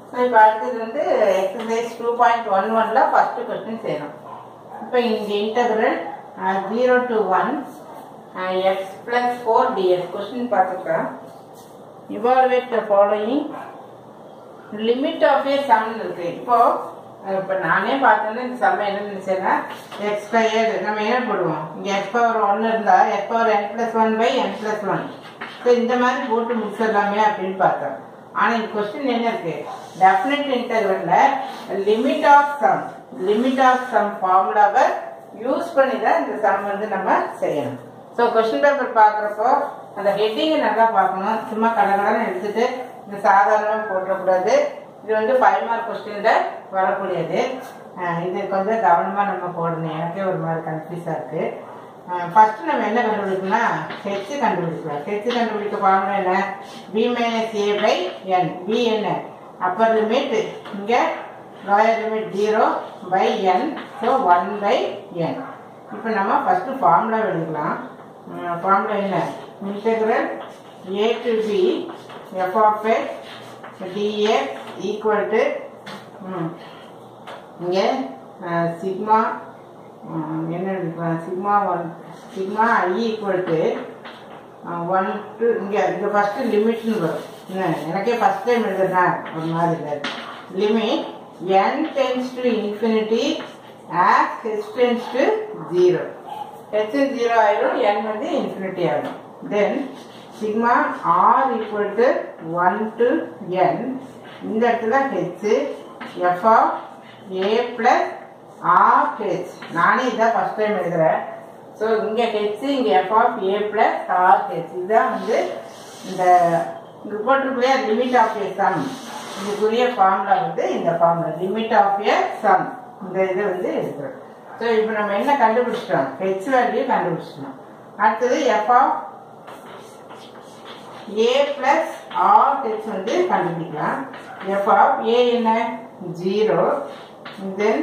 so இப்போ அடுத்தது வந்து எக்ஸசைஸ் டூ பாயிண்ட் ஒன் ஒன்ல ஃபர்ஸ்ட் கொஸ்டின் செய்யணும் இப்போ இங்கே integral zero to one x plus four dx question பார்த்துக்கலாம் evaluate the following limit of a sum இருக்கு இப்போ இப்போ நானே பார்த்தோன்னா இந்த சம் என்ன நினைச்சேன்னா எக்ஸ் ஸ்கொயர் நம்ம என்ன போடுவோம் இங்கே எக்ஸ் பவர் ஒன் இருந்தா x power n plus one by n plus one so இந்த மாதிரி போட்டு முடிச்சிடலாமே அப்படின்னு பார்த்தோம் ஆனால் இந்த கொஸ்டின் என்ன இருக்கு டெஃபினட் இன்டர்வல்ல limit of sum limit of sum ஃபார்முலாவை யூஸ் பண்ணி தான் இந்த சம் வந்து நம்ம செய்யணும் ஸோ கொஸ்டின் பேப்பர் பார்க்குறப்போ அந்த ஹெட்டிங்கை நல்லா பார்க்கணும் சும்மா கடகடன்னு எடுத்துட்டு இந்த சாதாரணமாக போட்டக்கூடாது இது வந்து ஃபைவ் மார்க் கொஸ்டினில் வரக்கூடியது அஹ் இது கொஞ்சம் கவனமாக நம்ம போடணும் எனக்கே ஒரு மாதிரி கன்ஃபியூஸாக இருக்குது ஃபர்ஸ்ட் நம்ம என்ன கண்டுபிடிக்கணும்னா ஹெச் கண்டுபிடிக்கலாம் ஹெச் கண்டுபிடிக்க ஃபார்முலா என்ன b minus a by n b என்ன அப்பர் லிமிட் இங்கே lower limit zero by n so one by n இப்போ நம்ம ஃபர்ஸ்ட் ஃபார்முலா எடுக்கலாம் ஃபார்முலா என்ன integral a to b f of x dx equal to இங்கே sigma என்ன எடுக்கலாம் sigma one sigma i equal to one to இங்கே இங்கே first லிமிட்னு வரும் என்ன எனக்கே ஃபஸ்ட் டைம் எழுதுனா ஒரு மாதிரி இல்லை limit n tends to infinity as h tends to zero h zero ஆயிரும் என் வந்து இன்ஃபினிட்டி ஆகிடும் then sigma r equal to one to n இந்த இடத்துல h f of a plus r h நானே இதான் ஃபர்ஸ்ட் டைம் எழுதுறேன் so இங்கே h இங்கே f of a plus r h இதுதான் வந்து இந்த இங்கே போட்டிருக்கலையா லிமிட் ஆஃப் ஏ சம் இதுக்குரிய ஃபார்முலா வந்து இந்த formula limit of a some இந்த இதை வந்து எடுக்கிறோம் ஸோ இப்போ நம்ம என்ன கண்டுபிடிச்சிட்டோம் ஹெச் வேல்யூ கண்டுபிடிச்சிட்டோம் அடுத்தது f of a plus r h வந்து கண்டுபிடிக்கலாம் எஃப் ஆஃப் ஏ என்ன ஜீரோ தென்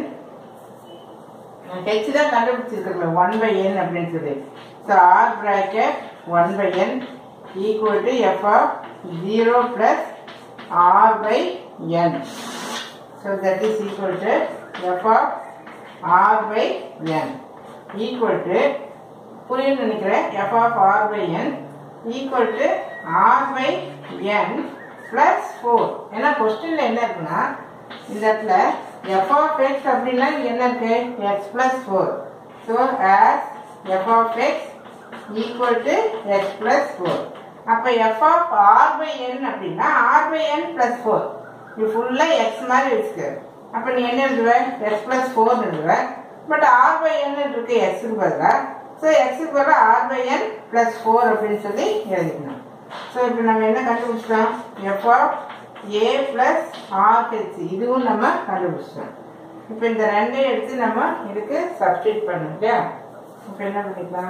ஹெச் தான் கண்டுபிடிச்சிருக்கோம் ஒன் பை என் அப்படின்னு சொல்லி so r bracket one by n equal to f of zero plus r by n so that is equal to f of r by n equal to புரியும்னு நினைக்கிறேன் f of r by n equal to r by n plus four ஏன்னா கொஸ்டின்ல என்ன இருக்குன்னா இந்த இடத்துல F of X அப்படின்னா இங்க என்ன இருக்கு x plus four so as f of x equal to x plus four அப்போ f of r by n அப்படின்னா r by n plus four இது ஃபுல்லாக எக்ஸ் மாதிரி வச்சுக்க அப்போ நீ என்ன எழுதுவ எக்ஸ் பிளஸ் ஃபோர் எழுதுவ பட் ஆர் பை என் இருக்கு எக்ஸுக்கு பதிலாக ஸோ எக்ஸுக்கு பதிலாக r by n plus four அப்படின்னு சொல்லி எழுதிக்கணும் ஸோ இப்போ நம்ம என்ன கண்டுபிடிச்சிட்டோம் f of a plus Rh இதுவும் நம்ம கண்டுபிடிச்சிட்டோம் இப்போ இந்த ரெண்டையும் எடுத்து நம்ம இதுக்கு சப்ஸ்டியூட் பண்ணணும் இல்லையா இப்போ என்ன பண்ணிக்கலாம்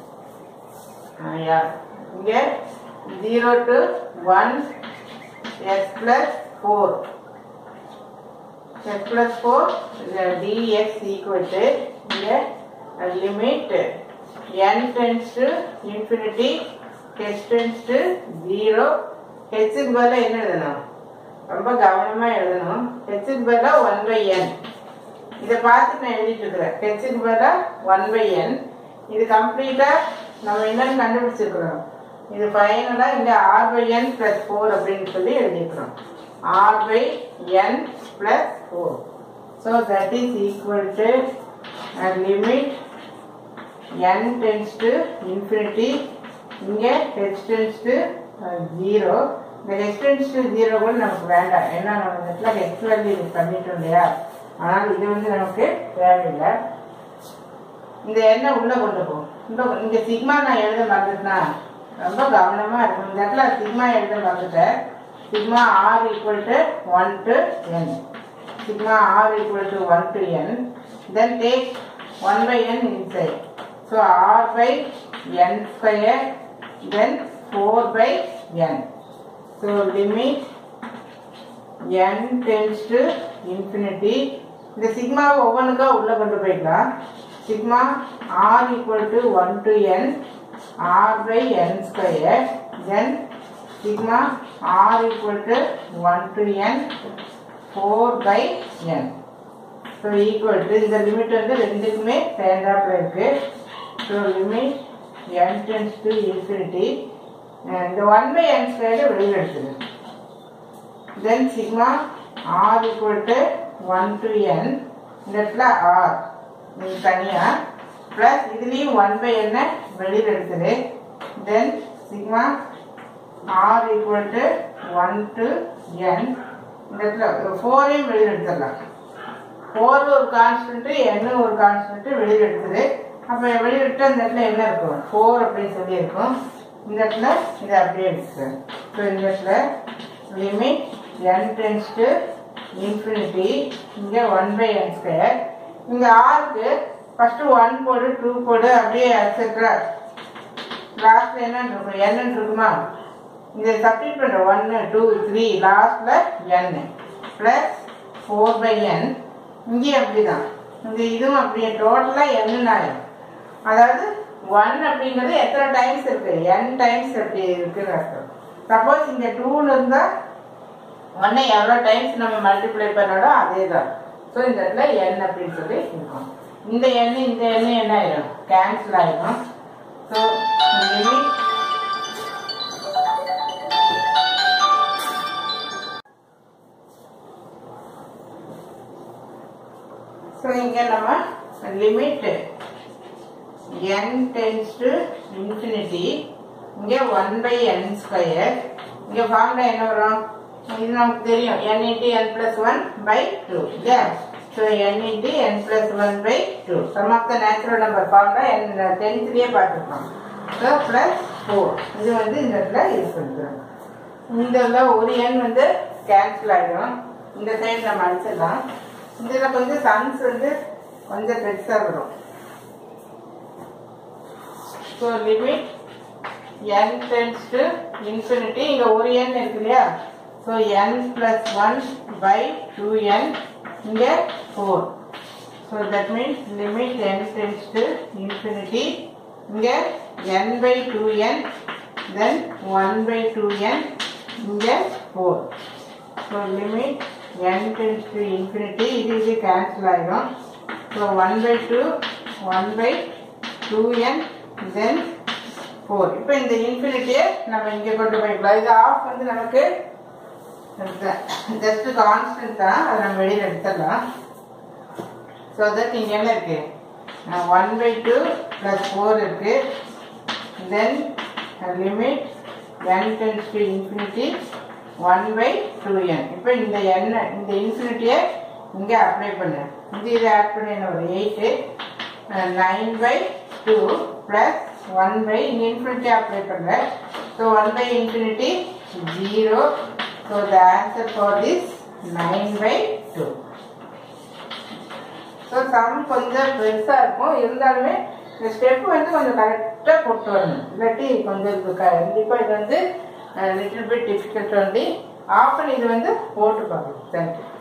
இங்கே zero to one x plus four x plus four dx equal to இங்கே limit n tends to infinity h tends to zero ஹெச்சுக்கு பதிலாக என்ன எழுதணும் ரொம்ப கவனமாக எழுதணும் ஹெச்சுக்கு பதிலாக ஒன் பை என் இதை பார்த்து நான் எழுதிட்டு இருக்கிறேன் ஹெச்சுக்கு பதிலாக ஒன் பை என் இது கம்ப்ளீட்டாக நம்ம என்னன்னு கண்டுபிடிச்சிருக்கிறோம் இது ஃபைனலாக இங்கே r by n plus four அப்படின்னு சொல்லி எழுதிக்கிறோம் r by n plus four so that is equal to limit n tends to infinity இங்கே ஹெச் டென்ஸ் டு ஜீரோ இந்த ஹெச் டென்ஸ் டு ஜீரோ கூட நமக்கு வேண்டாம் ஏன்னா நம்ம இடத்துல ஹெச் வேல்யூ பண்ணிட்டோம் இல்லையா ஆனால் இது வந்து நமக்கு தேவையில்லை இந்த எண்ணெய் உள்ளே கொண்டு போகும் இந்த இங்கே சிக்மா நான் எழுத மறந்துட்டேன்னா ரொம்ப கவனமாக இருக்கும் இந்த இடத்துல சிக்மா எழுத மறந்துட்டேன் sigma r equal to one to n sigma r equal to one to n then take one by n inside so r by n square then four by n so limit n tends to infinity இந்த சிக்மாவை ஒவ்வொன்றுக்கா உள்ளே கொண்டு போய்க்கலாம் sigma r equal to one to n r by n square then sigma r equal to 1 to n four by n so equal to இந்த limit வந்து ரெண்டுக்குமே சேர்ந்தாப்புல இருக்கு so limit n tends to infinity இந்த one by n squared வெளியில் எடுத்துது then sigma r equal to one to n இந்த இடத்துல ஆர் இது தனியாக ப்ளஸ் இதுலேயும் ஒன் பை என்ன வெளியில் எடுத்துது then sigma r equal to one to n இந்த இடத்துல ஃபோரையும் வெளியில் எடுத்துடலாம் ஃபோர் ஒரு கான்ஸ்டன்ட் என்ன ஒரு கான்ஸ்டன்ட் வெளியில் எடுக்குது அப்போ வெளியில் எடுத்து அந்த இடத்துல என்ன இருக்கும் ஃபோர் அப்படின்னு சொல்லி இருக்கும் இந்த இடத்துல இது அப்படியே இருக்கு ஸோ இந்த இடத்துல limit n tends to infinity இங்கே ஒன் பை என் ஸ்கொயர் இங்கே ஆருக்கு ஃபஸ்ட்டு ஒன் போடு டூ போடு அப்படியே எக்ஸெட்ரா லாஸ்ட்ல என்ன இருக்கும் என்னன்னு இருக்குமா இதை சப்ஸ்டிட் பண்ணுற ஒன்று டூ த்ரீ லாஸ்ட்டில் n plus four by n இங்கேயும் அப்படிதான் இந்த இதுவும் அப்படியே டோட்டலாக என்னன்னு ஆயிடும் அதாவது ஒன் அப்படிங்கிறது எத்தனை டைம்ஸ் இருக்கு என் டைம்ஸ் அப்படி இருக்குன்னு அர்த்தம் சப்போஸ் இங்கே டூன்னு இருந்தால் ஒன்றை எவ்வளோ டைம்ஸ் நம்ம மல்டிப்ளை பண்ணோம் அதே தான் ஸோ இந்த இடத்துல என் அப்படின்னு சொல்லி இருக்கும் இந்த எண் இந்த எண் என்ன ஆயிடும் கேன்சல் ஆயிடும் ஸோ லிமிட் ஸோ இங்கே நம்ம limit n tends to infinity இங்கே ஒன் பை என் ஸ்கொயர் இங்கே ஃபார்முலா என்ன வரும் இது நமக்கு தெரியும் n into n plus one by two இல்லையா so n into n plus one by two sum of the natural number formula என் டென்த்லேயே பார்த்துருக்கோம் ஸோ ப்ளஸ் ஃபோர் இது வந்து இந்த இடத்துல யூஸ் பண்ணிக்கிறோம் இந்த இடத்துல ஒரு எண் வந்து கேன்சல் ஆகிடும் இந்த சைடு நம்ம அடிச்சிடலாம் இதில் கொஞ்சம் சன்ஸ் வந்து கொஞ்சம் பெருசாக வரும் so limit n tends to infinity இங்கே ஒரு எண் இருக்கு இல்லையா so n plus one by two n இங்கே four so that means limit n tends to infinity இங்கே n by two n then one by two n இங்கே four so limit n tends to infinity இது இது cancel ஆகிடும் so one by two one by two n then four இப்போ இந்த இன்ஃபினிட்டியை நம்ம இங்கே கொண்டு போய்க்கலாம் இது ஆஃப் வந்து நமக்கு ஜஸ்ட் கான்ஸ்டன்ட் தான் அதை நம்ம வெளியில் எடுத்துடலாம் ஸோ தட் இங்கே என்ன இருக்கு one by two plus four இருக்கு then limit n tends to infinity one by two n இப்போ இந்த எண்ணை இந்த இன்ஃபினிட்டியை இங்கே அப்ளை பண்ணு இது இதை ஆட் பண்ணி என்ன ஒரு eight nine by two plus one by இங்கே இன்ஃபினிட்டி அப்ளை பண்ணுறேன் so one by infinity zero so the answer for this nine by two so sum கொஞ்சம் பெருசாக இருக்கும் இருந்தாலுமே இந்த ஸ்டெப் வந்து கொஞ்சம் கரெக்டாக போட்டு வரணும் இல்லாட்டி கொஞ்சம் கண்டிப்பாக இது வந்து little bit difficult only often இது வந்து போட்டு பார்க்கணும் தேங்க்யூ